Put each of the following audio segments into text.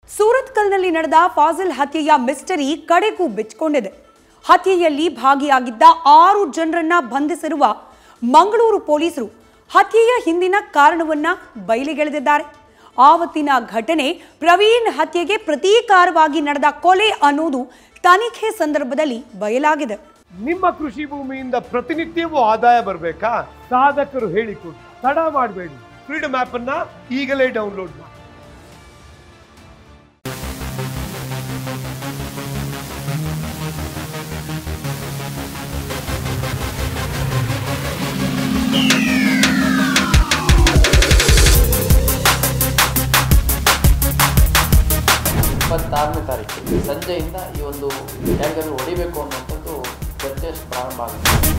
ಸೂರತ್ಕಲ್ನಲ್ಲಿ ನಡೆದ ಫಾಜಿಲ್ ಹತ್ಯೆಯ ಮಿಸ್ಟರಿ ಕಡೆಗೂ ಬಿಚ್ಕೊಂಡಿದೆ ಹತ್ಯೆಯಲ್ಲಿ ಭಾಗಿಯಾಗಿದ್ದ ಆರು ಜನರನ್ನ ಬಂಧಿಸಿರುವ ಮಂಗಳೂರು ಪೊಲೀಸರು ಹತ್ಯೆಯ ಹಿಂದಿನ ಕಾರಣವನ್ನ ಬಯಲಿಗೆಳೆದಿದ್ದಾರೆ ಆವತ್ತಿನ ಘಟನೆ ಪ್ರವೀಣ್ ಹತ್ಯೆಗೆ ಪ್ರತೀಕಾರವಾಗಿ ನಡೆದ ಕೊಲೆ ಅನ್ನೋದು ತನಿಖೆ ಸಂದರ್ಭದಲ್ಲಿ ಬಯಲಾಗಿದೆ ನಿಮ್ಮ ಕೃಷಿ ಭೂಮಿಯಿಂದ ಪ್ರತಿನಿತ್ಯವೂ ಆದಾಯ ಬರಬೇಕಾ ಸಾಧಕರು ಹೇಳಿಕೊಡಿ ತಡ ಮಾಡಬೇಡಿ ಫ್ರೀಡಮ್ ಆಪ್ ಅನ್ನ ಈಗಲೇ ಡೌನ್ಲೋಡ್ ಮಾಡಿ ಇಪ್ಪತ್ತಾರನೇ ತಾರೀಕು ಸಂಜೆಯಿಂದ ಈ ಒಂದು ಟ್ಯಾಂಕರ್ ಹೊಡಿಬೇಕು ಅನ್ನುವಂಥದ್ದು ಚರ್ಚೆ ಪ್ರಾರಂಭ ಆಗುತ್ತೆ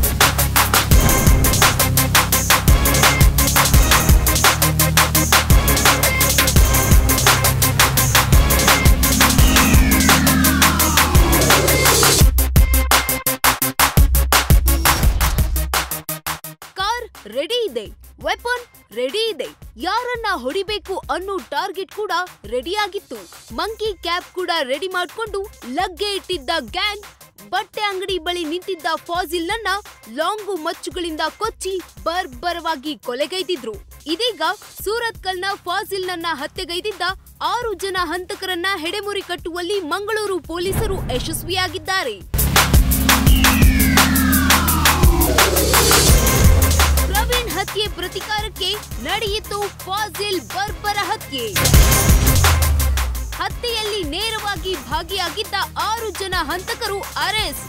ಕಾರ್ ರೆಡಿ ಇದೆ ವೆಪನ್ ರೆಡಿ ಇದೆ ಯಾರನ್ನ ಹೊಡಿಬೇಕು ಅನ್ನೋ ಟಾರ್ಗೆಟ್ ಕೂಡ ರೆಡಿಯಾಗಿತ್ತು ಮಂಕಿ ಕ್ಯಾಪ್ ಕೂಡ ರೆಡಿ ಮಾಡ್ಕೊಂಡು ಲಗ್ಗೆ ಇಟ್ಟಿದ್ದ ಗ್ಯಾಂಗ್ ಬಟ್ಟೆ ಅಂಗಡಿ ಬಳಿ ನಿಂತಿದ್ದ ಫಾಜಿಲ್ ನನ್ನ ಲಾಂಗು ಮಚ್ಚುಗಳಿಂದ ಕೊಚ್ಚಿ ಬರ್ಬರವಾಗಿ ಕೊಲೆಗೈದಿದ್ರು ಇದೀಗ ಸೂರತ್ಕಲ್ನ ಫಾಜಿಲ್ ನನ್ನ ಹತ್ಯೆಗೈದಿದ್ದ ಆರು ಜನ ಹಂತಕರನ್ನ ಹೆಡೆಮುರಿ ಕಟ್ಟುವಲ್ಲಿ ಮಂಗಳೂರು ಪೊಲೀಸರು ಯಶಸ್ವಿಯಾಗಿದ್ದಾರೆ ಪ್ರವೀಣ್ ಹತ್ಯೆ ಪ್ರತಿಕಾರಕ್ಕೆ ನಡೆಯಿತು ಫಾಜಿಲ್ ಬರ್ಬರ ಹತ್ಯೆ ಹತ್ಯೆಯಲ್ಲಿ ನೇರವಾಗಿ ಭಾಗಿಯಾಗಿದ್ದ ಆರು ಜನ ಹಂತಕರು ಅರೆಸ್ಟ್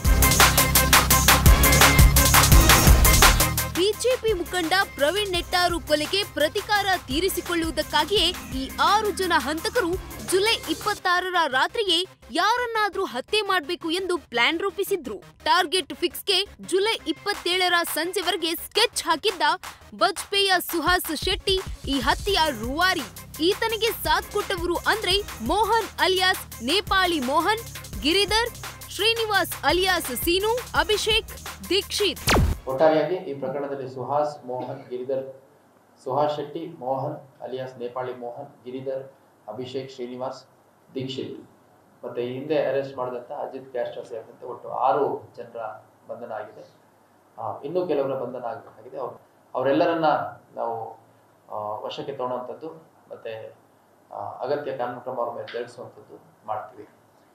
ಬಿಜೆಪಿ ಮುಖಂಡ ಪ್ರವೀಣ್ ನೆಟ್ಟಾರು ಕೊಲೆಗೆ ಪ್ರತಿಕಾರ ತೀರಿಸಿಕೊಳ್ಳುವುದಕ್ಕಾಗಿಯೇ ಈ ಆರು ಜನ ಹಂತಕರು ಜುಲೈ ಇಪ್ಪತ್ತಾರರ ರಾತ್ರಿಯೇ ಯಾರನ್ನಾದ್ರೂ ಹತ್ಯೆ ಮಾಡಬೇಕು ಎಂದು ಪ್ಲಾನ್ ರೂಪಿಸಿದ್ರು ಟಾರ್ಗೆಟ್ ಫಿಕ್ಸ್ಗೆ ಜುಲೈ ಇಪ್ಪತ್ತೇಳರ ಸಂಜೆವರೆಗೆ ಸ್ಕೆಚ್ ಹಾಕಿದ್ದ ಬಜ್ಪೇಯ ಸುಹಾಸ್ ಶೆಟ್ಟಿ ಈ ಹತ್ಯೆಯ ರೂವಾರಿ ಈತನಿಗೆ ಸಾಥ್ ಕೊಟ್ಟವರು ಅಂದ್ರೆ ಮೋಹನ್ ಅಲಿಯಾಸ್ ನೇಪಾಳಿ ಮೋಹನ್ ಗಿರಿಧರ್ ಶ್ರೀನಿವಾಸ್ ಅಲಿಯಾಸ್ ಸೀನು ಅಭಿಷೇಕ್ ದೀಕ್ಷಿತ್ ಒಟ್ಟಾರೆಯಾಗಿ ಈ ಪ್ರಕರಣದಲ್ಲಿ ಸುಹಾಸ್ ಮೋಹನ್ ಗಿರಿಧರ್ ಸುಹಾಸ್ ಶೆಟ್ಟಿ ಮೋಹನ್ ಅಲಿಯಾಸ್ ನೇಪಾಳಿ ಮೋಹನ್ ಗಿರಿಧರ್ ಅಭಿಷೇಕ್ ಶ್ರೀನಿವಾಸ್ ದೀಕ್ಷಿತ್ ಮತ್ತೆ ಈ ಹಿಂದೆ ಅರೆಸ್ಟ್ ಮಾಡಿದಂಥ ಅಜಿತ್ ಕ್ಯಾಸ್ಟ್ರಾ ಸೇರಿದಂತೆ ಒಟ್ಟು ಆರು ಜನರ ಬಂಧನ ಆಗಿದೆ ಆ, ಇನ್ನೂ ಕೆಲವರ ಬಂಧನ ಆಗಬೇಕಾಗಿದೆ ಅವ್ರು ಅವರೆಲ್ಲರನ್ನ ನಾವು ಆ, ವಶಕ್ಕೆ ತಗೊಳ್ಳುವಂಥದ್ದು ಮತ್ತೆ ಆ, ಅಗತ್ಯ ಕಾನೂನು ಕ್ರಮ ಅವ್ರ ಮೇಲೆ ಜರುಗಿಸುವಂಥದ್ದು ಮಾಡ್ತೀವಿ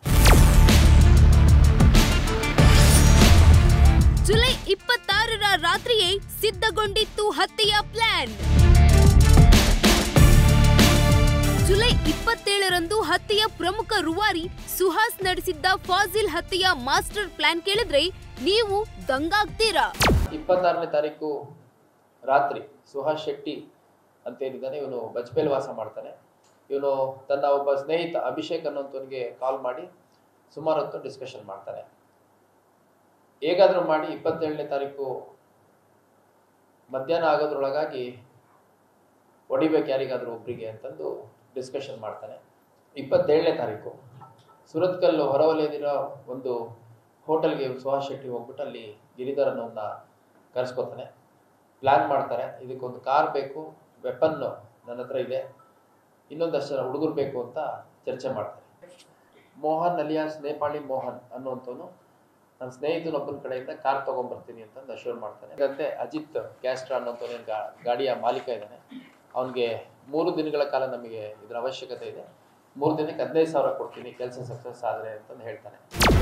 ಜುಲೈ ಇಪ್ಪತ್ತಾರರ ರಾತ್ರಿಯೇ ಸಿದ್ಧಗೊಂಡಿತ್ತು ಹತ್ಯೆಯ ಪ್ಲಾನ್ ಜುಲೈ ಇಪ್ಪತ್ತೇಳರಂದು ಹತ್ಯೆಯ ಪ್ರಮುಖ ರೂವಾರಿ ಸುಹಾಸ್ ನಡೆಸಿದ್ದ ಫಾಜಿಲ್ ಹತ್ಯೆಯ ಮಾಸ್ಟರ್ ಪ್ಲಾನ್ ಕೇಳಿದ್ರೆ ನೀವು ದಂಗಾಗ್ತೀರಾ ಇಪ್ಪತ್ತಾರನೇ ತಾರೀಕು ರಾತ್ರಿ ಸುಹಾಸ್ ಶೆಟ್ಟಿ ಅಂತ ಏನಿದ್ದಾನೆ ಇವನು ಬಜ್ಪೇಲ್ ವಾಸ ಮಾಡ್ತಾನೆ ಇವನು ತನ್ನ ಒಬ್ಬ ಸ್ನೇಹಿತ ಅಭಿಷೇಕ್ ಅನ್ನೋಂಥವನಿಗೆ ಕಾಲ್ ಮಾಡಿ ಸುಮಾರು ಹೊತ್ತು ಡಿಸ್ಕಷನ್ ಮಾಡ್ತಾನೆ ಹೇಗಾದರೂ ಮಾಡಿ ಇಪ್ಪತ್ತೇಳನೇ ತಾರೀಕು ಮಧ್ಯಾಹ್ನ ಆಗೋದ್ರೊಳಗಾಗಿ ಹೊಡಿಬೇಕು ಯಾರಿಗಾದ್ರೂ ಒಬ್ರಿಗೆ ಅಂತಂದು ಡಿಸ್ಕಷನ್ ಮಾಡ್ತಾನೆ ಇಪ್ಪತ್ತೇಳನೇ ತಾರೀಕು ಸುರತ್ಕಲ್ ಹೊರವಲಯದಿರೋ ಒಂದು ಹೋಟೆಲ್ಗೆ ಸುಹಾಸ್ ಶೆಟ್ಟಿ ಹೋಗ್ಬಿಟ್ಟು ಅಲ್ಲಿ ಗಿರಿಧರ್ ಅನ್ನೋನ್ನ ಕರೆಸ್ಕೊತಾನೆ ಪ್ಲ್ಯಾನ್ ಮಾಡ್ತಾರೆ ಇದಕ್ಕೊಂದು ಕಾರ್ ಬೇಕು ವೆಪನ್ ನನ್ನ ಹತ್ರ ಇದೆ ಇನ್ನೊಂದಷ್ಟು ಜನ ಹುಡುಗರು ಬೇಕು ಅಂತ ಚರ್ಚೆ ಮಾಡ್ತಾರೆ ಮೋಹನ್ ಅಲಿಯಾಸ್ ನೇಪಾಳಿ ಮೋಹನ್ ಅನ್ನುವಂಥವನು ನನ್ನ ಸ್ನೇಹಿತನೊಬ್ಬನ ಕಡೆಯಿಂದ ಕಾರ್ ತೊಗೊಂಬರ್ತೀನಿ ಅಂತ ಅಶ್ಯೂರ್ ಮಾಡ್ತಾನೆ ಹಾಗಂತೆ ಅಜಿತ್ ಕ್ಯಾಸ್ಟ್ರಾ ಅನ್ನೋಂಥವನು ಗಾ ಗಾಡಿಯ ಮಾಲೀಕ ಇದ್ದಾನೆ ಅವನಿಗೆ ಮೂರು ದಿನಗಳ ಕಾಲ ನಮಗೆ ಇದರ ಅವಶ್ಯಕತೆ ಇದೆ ಮೂರು ದಿನಕ್ಕೆ ಹದಿನೈದು ಸಾವಿರ ಕೊಡ್ತೀನಿ ಕೆಲಸ ಸಕ್ಸಸ್ ಆದರೆ ಅಂತಂದು ಹೇಳ್ತಾನೆ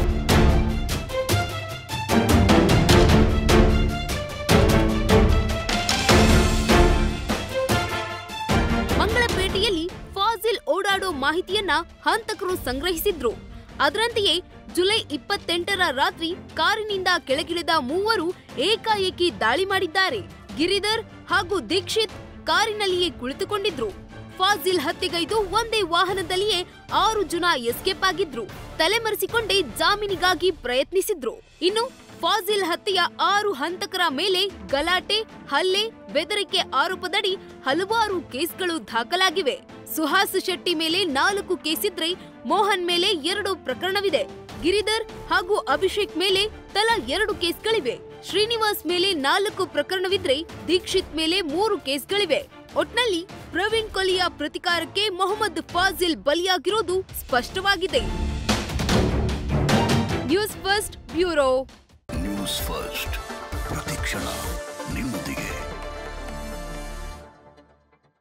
ಮಂಗಳಪೇಟೆಯಲ್ಲಿ ಫಾಜಿಲ್ ಓಡಾಡೋ ಮಾಹಿತಿಯನ್ನ ಹಂತಕರು ಸಂಗ್ರಹಿಸಿದ್ರು ಅದರಂತೆಯೇ ಜುಲೈ ಇಪ್ಪತ್ತೆಂಟರ ರಾತ್ರಿ ಕಾರಿನಿಂದ ಕೆಳಗಿಳಿದ ಮೂವರು ಏಕಾಏಕಿ ದಾಳಿ ಮಾಡಿದ್ದಾರೆ ಗಿರಿಧರ್ ಹಾಗೂ ದೀಕ್ಷಿತ್ ಕಾರಿನಲ್ಲಿಯೇ ಕುಳಿತುಕೊಂಡಿದ್ರು ಫಾಜಿಲ್ ಹತ್ಯೆಗೈದು ಒಂದೇ ವಾಹನದಲ್ಲಿಯೇ ಆರು ಜನ ಎಸ್ಕೇಪ್ ಆಗಿದ್ರು ತಲೆಮರೆಸಿಕೊಂಡೇ ಜಾಮೀನಿಗಾಗಿ ಪ್ರಯತ್ನಿಸಿದ್ರು ಇನ್ನು ಫಾಜಿಲ್ ಹತ್ಯೆಯ ಆರು ಹಂತಕರ ಮೇಲೆ ಗಲಾಟೆ ಹಲ್ಲೆ ಬೆದರಿಕೆ ಆರೋಪದಡಿ ಹಲವಾರು ಕೇಸ್ಗಳು ದಾಖಲಾಗಿವೆ ಸುಹಾಸ್ ಶೆಟ್ಟಿ ಮೇಲೆ ನಾಲ್ಕು ಕೇಸಿದ್ರೆ ಮೋಹನ್ ಮೇಲೆ ಎರಡು ಪ್ರಕರಣವಿದೆ ಗಿರಿಧರ್ ಹಾಗೂ ಅಭಿಷೇಕ್ ಮೇಲೆ ತಲಾ ಎರಡು ಕೇಸ್ಗಳಿವೆ ಶ್ರೀನಿವಾಸ್ ಮೇಲೆ ನಾಲ್ಕು ಪ್ರಕರಣವಿದ್ರೆ ದೀಕ್ಷಿತ್ ಮೇಲೆ ಮೂರು ಕೇಸ್ಗಳಿವೆ ಒಟ್ನಲ್ಲಿ ಪ್ರವೀಣ್ ಕೊಹ್ಲಿಯ ಪ್ರತಿಕಾರಕ್ಕೆ ಮೊಹಮ್ಮದ್ ಫಾಜಿಲ್ ಬಲಿಯಾಗಿರೋದು ಸ್ಪಷ್ಟವಾಗಿದೆ News First bureau News First ಪ್ರತಿಕ್ಷಣ